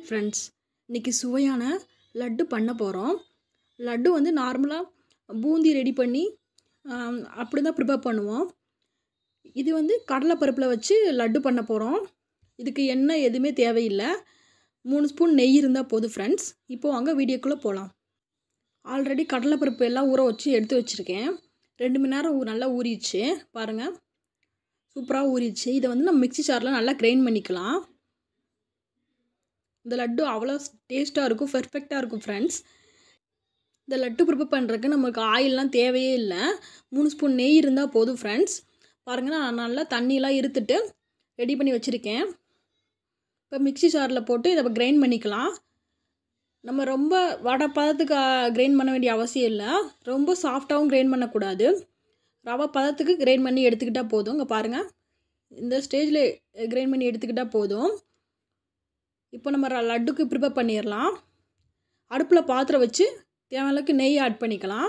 friends இன்றைக்கி சுவையான லட்டு பண்ண போகிறோம் லட்டு வந்து நார்மலாக பூந்தி ரெடி பண்ணி ஆம், அப்படி தான் ப்ரிப்பேர் பண்ணுவோம் இது வந்து கடலைப்பருப்பில் வச்சு லட்டு பண்ண போகிறோம் இதுக்கு எண்ணெய் எதுவுமே தேவையில்லை மூணு ஸ்பூன் நெய் இருந்தால் போதும் ஃப்ரெண்ட்ஸ் இப்போ வாங்க வீடியோக்குள்ளே போகலாம் ஆல்ரெடி கடலைப்பருப்பு எல்லாம் ஊற வச்சு எடுத்து வச்சுருக்கேன் ரெண்டு மணி நேரம் ஊ- நல்லா ஊறிடுச்சு பாருங்கள் சூப்பராக ஊறிடுச்சு இதை வந்து நம்ம மிக்ஸி ஜாரில் நல்லா கிரைண்ட் பண்ணிக்கலாம் இந்த லட்டு அவ்வளோ டேஸ்ட்டாக இருக்கும் பெர்ஃபெக்டாக இருக்கும் ஃப்ரெண்ட்ஸ் இந்த லட்டு ப்ரிப்பேர் பண்ணுறதுக்கு நமக்கு ஆயிலெலாம் தேவையே இல்லை மூணு ஸ்பூன் நெய் இருந்தால் போதும் ஃப்ரெண்ட்ஸ் பாருங்கள் நான் நல்லா தண்ணியெலாம் இருத்துட்டு ரெடி பண்ணி வச்சுருக்கேன் இப்போ மிக்ஸி ஜாரில் போட்டு இதை கிரைண்ட் பண்ணிக்கலாம் நம்ம ரொம்ப வடை பதத்துக்கு கிரைண்ட் பண்ண வேண்டிய அவசியம் இல்லை ரொம்ப சாஃப்டாகவும் கிரைண்ட் பண்ணக்கூடாது ரவை பதத்துக்கு கிரைண்ட் பண்ணி எடுத்துக்கிட்டால் போதும் இங்கே பாருங்கள் இந்த ஸ்டேஜில் கிரைண்ட் பண்ணி எடுத்துக்கிட்டால் போதும் இப்போ நம்ம ர- லட்டுக்கு ப்ரிப்பேர் பண்ணிடலாம் அடுப்பில் பாத்திரம் வச்சு தேவையான அளவுக்கு நெய் ஆட் பண்ணிக்கலாம்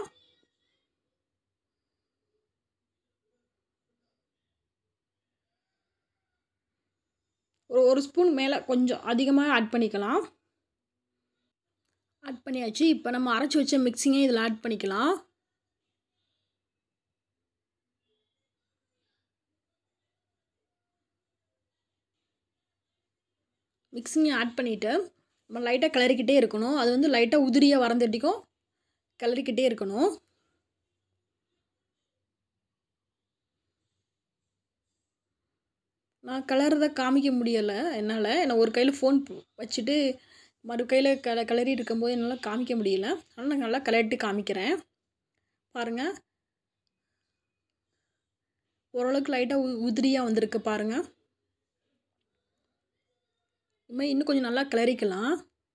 ஒரு ஒரு ஸ்பூன் மேலே கொஞ்சம் அதிகமாக ஆட் பண்ணிக்கலாம் ஆட் பண்ணியாச்சு இப்போ நம்ம அரைச்சி வச்ச மிக்ஸிங்கை இதில் ஆட் பண்ணிக்கலாம் மிக்ஸிங்கை ஆட் பண்ணிவிட்டு நம்ம லைட்டாக கிளறிக்கிட்டே இருக்கணும் அது வந்து லைட்டாக உதிரியாக வரந்தட்டிக்கும் கிளறிக்கிட்டே இருக்கணும் நான் கிளறத காமிக்க முடியலை என்னால் நான் ஒரு கையில் ஃபோன் வச்சுட்டு மறு கையில் க கிளறி இருக்கும்போது என்னால் காமிக்க முடியல ஆனால் நான் நல்லா கிளறிட்டு காமிக்கிறேன் பாருங்கள் ஓரளவுக்கு லைட்டாக உ உதிரியாக வந்திருக்கு பாருங்கள் இதுமாதிரி இன்னும் கொஞ்சம் நல்லா கிளறிக்கலாம்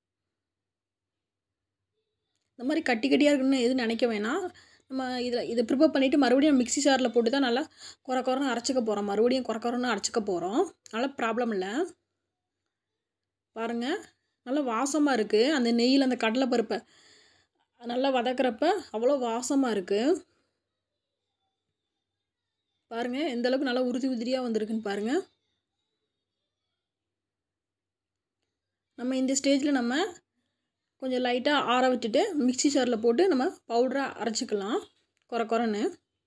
இந்த மாதிரி கட்டி கட்டியாக இருக்குன்னு எதுவும் நினைக்க வேணாம் நம்ம இதில் இதை ப்ரிப்பேர் பண்ணிவிட்டு மறுபடியும் மிக்ஸி ஜாரில் போட்டு தான் நல்லா குறை குறைன்னு அரைச்சிக்க போகிறோம் மறுபடியும் குறை குறைன்னு அரைச்சிக்க போகிறோம் அதனால் ப்ராப்ளம் இல்லை பாருங்கள் நல்லா வாசமாக இருக்குது அந்த நெய்யில் அந்த கடலைப்பருப்பை நல்லா வதக்குறப்ப அவ்வளோ வாசமாக இருக்குது பாருங்கள் எந்த அளவுக்கு நல்லா உறுதி உதிரியாக வந்திருக்குன்னு பாருங்கள் நம்ம இந்த ஸ்டேஜில் நம்ம கொஞ்சம் லைட்டாக ஆற விட்டுட்டு மிக்ஸி ஜாரில் போட்டு நம்ம பவுடராக அரைச்சிக்கலாம் குறை குறைன்னு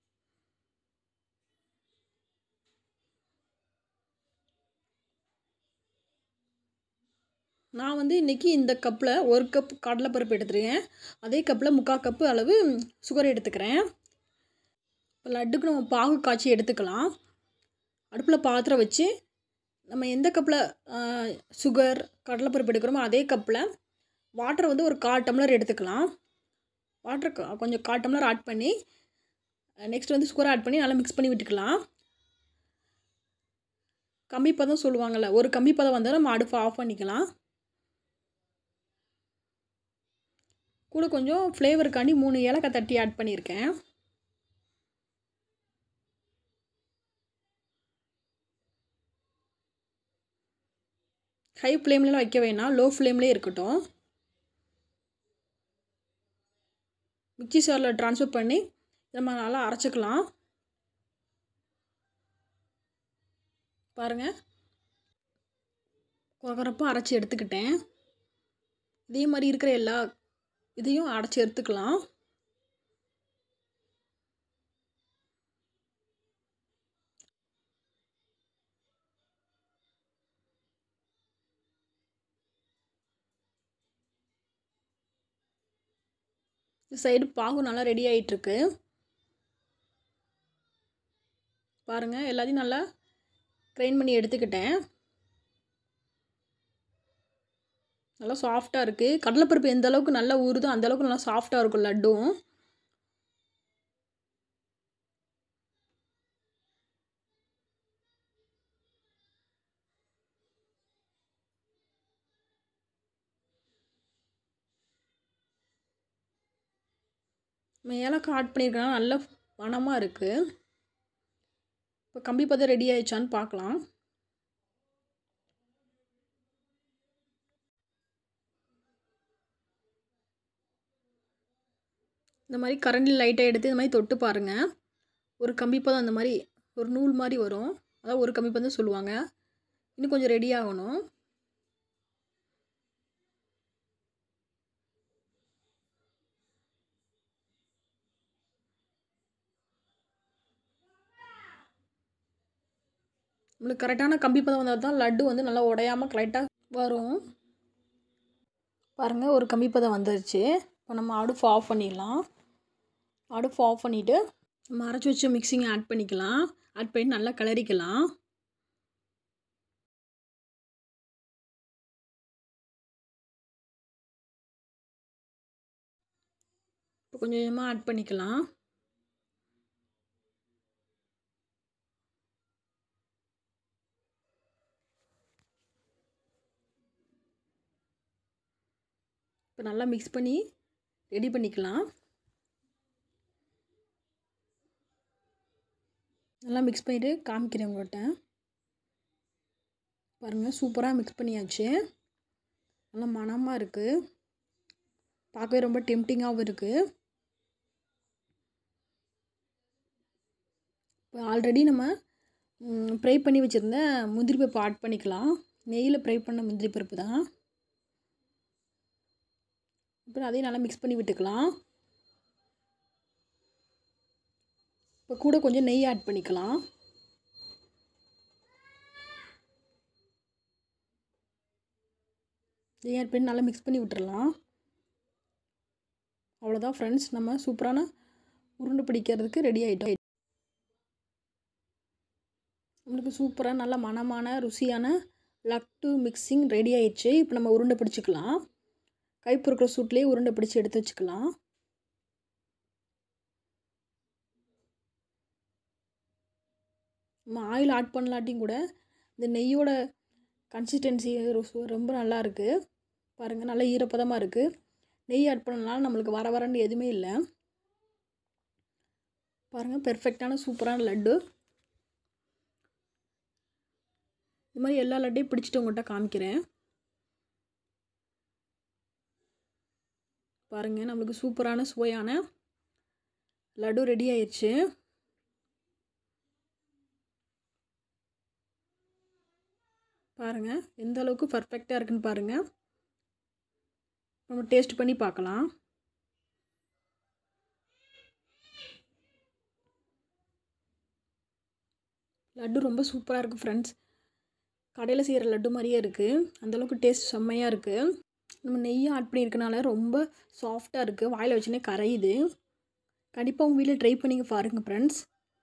நான் வந்து இன்றைக்கி இந்த கப்பில் ஒரு கப் கடலைப்பருப்பு எடுத்துருக்கேன் அதே கப்பில் முக்கால் கப்பு அளவு சுகர் எடுத்துக்கிறேன் இப்போ லட்டுக்கு நம்ம பாகு காய்ச்சி எடுத்துக்கலாம் அடுப்பில் பாத்திரம் வச்சு நம்ம எந்த கப்பில் சுகர் கடலைப்பருப்பு எடுக்கிறோமோ அதே கப்பில் வாட்டர் வந்து ஒரு கால் டம்ளர் எடுத்துக்கலாம் வாட்டர் கொஞ்சம் கால் டம்ளர் ஆட் பண்ணி நெக்ஸ்ட் வந்து சுகர் ஆட் பண்ணி நல்லா மிக்ஸ் பண்ணி விட்டுக்கலாம் கம்மி பதம் சொல்லுவாங்கள்ல ஒரு கம்மி பதம் வந்தால் நம்ம அடுப்பை ஆஃப் பண்ணிக்கலாம் கூட கொஞ்சம் ஃப்ளேவருக்காண்டி மூணு ஏலக்காய் தட்டி ஆட் பண்ணியிருக்கேன் ஹை ஃப்ளேம்லாம் வைக்க வேணாம் லோ ஃப்ளேம்லேயே இருக்கட்டும் மிக்ஸி ஜாரில் ட்ரான்ஸ்ஃபர் பண்ணி நம்ம நல்லா அரைச்சிக்கலாம் பாருங்கள் குறக்குறப்பாக அரைச்சி எடுத்துக்கிட்டேன் இதே மாதிரி இருக்கிற எல்லா இதையும் அரைச்சி எடுத்துக்கலாம் இந்த சைடு பாகு நல்லா ரெடி ஆகிட்டுருக்கு பாருங்கள் எல்லாத்தையும் நல்லா கிரைண்ட் பண்ணி எடுத்துக்கிட்டேன் நல்லா சாஃப்டாக இருக்குது கடலைப்பருப்பு எந்த அளவுக்கு நல்லா ஊறுதோ அந்த அளவுக்கு நல்லா சாஃப்டாக இருக்கும் லட்டும் நம்ம ஏலக்காய் ஆட் பண்ணியிருக்கனால நல்ல மணமாக இருக்குது இப்போ கம்பி பதம் ரெடி ஆயிடுச்சான்னு பார்க்கலாம் இந்த மாதிரி கரண்டில் லைட்டாக எடுத்து இந்த மாதிரி தொட்டு பாருங்கள் ஒரு கம்பி பதம் அந்த மாதிரி ஒரு நூல் மாதிரி வரும் அதான் ஒரு கம்பி பதம் சொல்லுவாங்க இன்னும் கொஞ்சம் ரெடி ஆகணும் நம்மளுக்கு கரெக்டான கம்பி பதம் வந்தால் தான் லட்டு வந்து நல்லா உடையாமல் கரெக்டாக வரும் பாருங்கள் ஒரு கம்பி பதம் வந்துருச்சு இப்போ நம்ம அடுப்பு ஆஃப் பண்ணிடலாம் அடுப்பு ஆஃப் பண்ணிவிட்டு நம்ம அரைச்சி வச்ச மிக்சிங் ஆட் பண்ணிக்கலாம் ஆட் பண்ணி நல்லா கிளறிக்கலாம் இப்போ கொஞ்சம் கொஞ்சமாக ஆட் பண்ணிக்கலாம் இப்போ நல்லா மிக்ஸ் பண்ணி ரெடி பண்ணிக்கலாம் நல்லா மிக்ஸ் பண்ணிவிட்டு காமிக்கிறேன் உங்கள்கிட்ட பாருங்கள் சூப்பராக மிக்ஸ் பண்ணியாச்சு நல்லா மணமாக இருக்குது பார்க்கவே ரொம்ப டெம்டிங்காகவும் இருக்குது இப்போ ஆல்ரெடி நம்ம ஃப்ரை பண்ணி வச்சுருந்த முந்திரி பருப்பு ஆட் பண்ணிக்கலாம் நெய்யில் ஃப்ரை பண்ண முந்திரி பருப்பு தான் அப்புறம் அதையும் நல்லா மிக்ஸ் பண்ணி விட்டுக்கலாம் இப்போ கூட கொஞ்சம் நெய் ஆட் பண்ணிக்கலாம் நெய் ஆட் பண்ணி நல்லா மிக்ஸ் பண்ணி விட்டுறலாம் அவ்வளோதான் ஃப்ரெண்ட்ஸ் நம்ம சூப்பரான உருண்டை பிடிக்கிறதுக்கு ரெடி ஆகிட்டோம் நம்மளுக்கு சூப்பராக நல்ல மணமான ருசியான லட்டு மிக்சிங் ரெடி ஆயிடுச்சு இப்போ நம்ம உருண்டை பிடிச்சிக்கலாம் கை பொறுக்கிற சூட்லேயே உருண்டை பிடிச்சி எடுத்து வச்சுக்கலாம் நம்ம ஆயில் ஆட் பண்ணலாட்டியும் கூட இந்த நெய்யோட கன்சிஸ்டன்சி ரொம்ப நல்லா இருக்குது பாருங்கள் நல்லா ஈரப்பதமாக இருக்குது நெய் ஆட் பண்ணனால நம்மளுக்கு வர வரன்னு எதுவுமே இல்லை பாருங்கள் பெர்ஃபெக்டான சூப்பரான லட்டு இது மாதிரி எல்லா லட்டையும் பிடிச்சிட்டு உங்கள்கிட்ட காமிக்கிறேன் பாருங்கள் நம்மளுக்கு சூப்பரான சுவையான லட்டு ரெடி ஆயிடுச்சு பாருங்கள் எந்த அளவுக்கு பர்ஃபெக்டாக இருக்குன்னு பாருங்கள் நம்ம டேஸ்ட் பண்ணி பார்க்கலாம் லட்டு ரொம்ப சூப்பராக இருக்குது ஃப்ரெண்ட்ஸ் கடையில் செய்கிற லட்டு மாதிரியே இருக்குது அந்தளவுக்கு டேஸ்ட் செம்மையாக இருக்குது நம்ம நெய்யும் ஆட் பண்ணியிருக்கனால ரொம்ப சாஃப்டாக இருக்குது வாயில் வச்சுனே கரையுது கண்டிப்பாக உங்கள் வீட்டில் ட்ரை பண்ணிங்க பாருங்கள் ஃப்ரெண்ட்ஸ்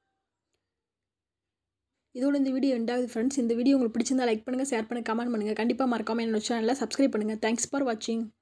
இதோட இந்த வீடியோ எண்டாகுது ஃப்ரெண்ட்ஸ் இந்த வீடியோ உங்களுக்கு பிடிச்சிருந்தா லைக் பண்ணுங்கள் ஷேர் பண்ணுங்கள் கமெண்ட் பண்ணுங்கள் கண்டிப்பாக மறக்காமல் என்னோட சேனலில் சப்ஸ்கிரைப் பண்ணுங்கள் தேங்க்ஸ் ஃபார் வாட்சிங்